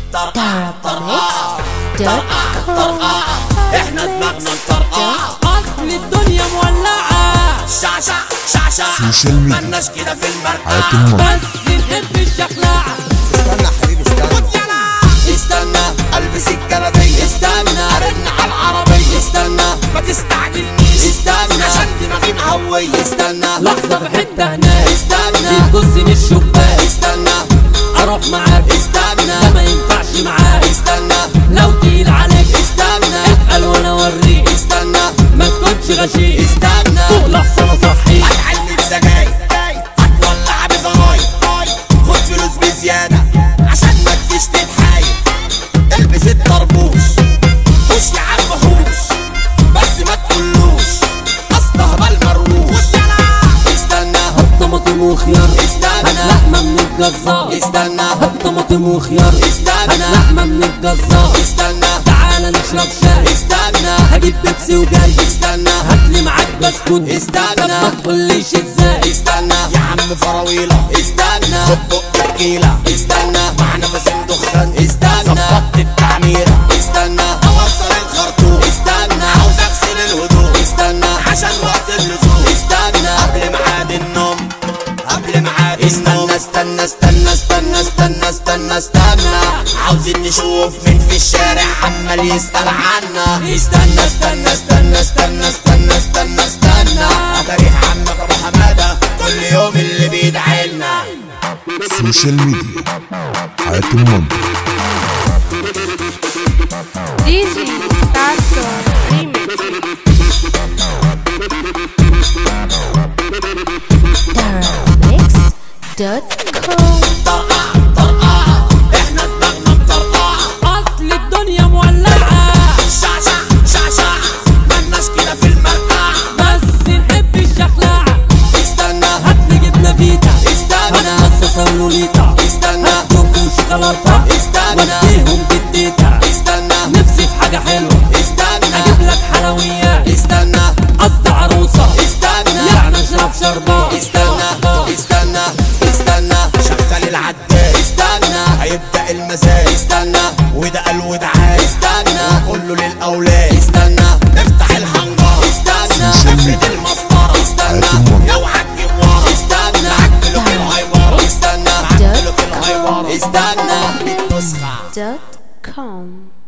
طرقع طرقع طرقع طرقع احنا دماغنا مطرقع اصل الدنيا مولعة شعشع شعشع سوشيال ميديا. مالناش كده في حياة المرقع المرأة بس نحب الشخلعة استنى يا حبيبي استنى استنى البس الجلابية استنى ارن على العربية استنى ما تستعجلنيش استنى عشان دماغي مهوية استنى لحظة بحتة هناك استنى بتبص من الشباك استنى اروح معاك استنى ده ما ينفعش معاك استنى لو تقيل عليك استنى اتقل وانا اوريك استنى ما تكونش غشيم استنى فوق لحظة صحيح هتعلي سجاير هتولع بزراير خد فلوس بزيادة عشان ما تجيش تتحايل البس الطربوش خش يا عم حوش بس ما تقولوش استهبل مروش استنى طماطم وخيار استنى. هات لحمة من الجزار استنى هات طماطم وخيار استنى. هات لحمة من الجزار استنى تعالى نشرب شاي استنى هجيب بيبسي وجاي استنى هاتلي معاك بسكوت استنى. طب ما تقوليش ازاي استنى يا عم فراويلة استنى خد بق تكيلة استنى معنا باسم دخان استنى ظبطت التعميرة استنى اوصل الخرطوم استنى عاوز اغسل الهدوم استنى عشان وقت اللزوم استنى قبل ميعاد النوم قبل ميعاد استنى استنى استنى استنى استنى استنى استنى عاوزين نشوف مين في الشارع عمال يسأل عنا استنى استنى استنى استنى استنى استنى استنى اتاريح عمك ابو حماده كل يوم اللي بيدعي لنا سوشيال ميديا حياة المنطق DJ Starstone Remix طرقع طرقع احنا دماغنا مطرقع اصل الدنيا مولعة شعشع شعشع مالناش كده في المرقع بس نحب الشخلعة استنى هاتلي جبنة فيتا استنى هات مصاصة ولوليتا استنى هات كوكو وشوكولاتة استنى. وديهم بالتيتا استنى نفسي في حاجة حلوة استنى اجيب لك حلويات استنى قصدي عروسة استنى يعني اشرب شربات استنى استنى استنى شغل العداد استنى هيبدأ المزاج استنى وده قال وده عاد استنى كله للأولاد استنى افتح الحنجرة استنى افرد المسطرة استنى اوعى تجيب ورا استنى عجله في الهايبرة استنى عجله في الهايبرة استنى بالنسخة dot com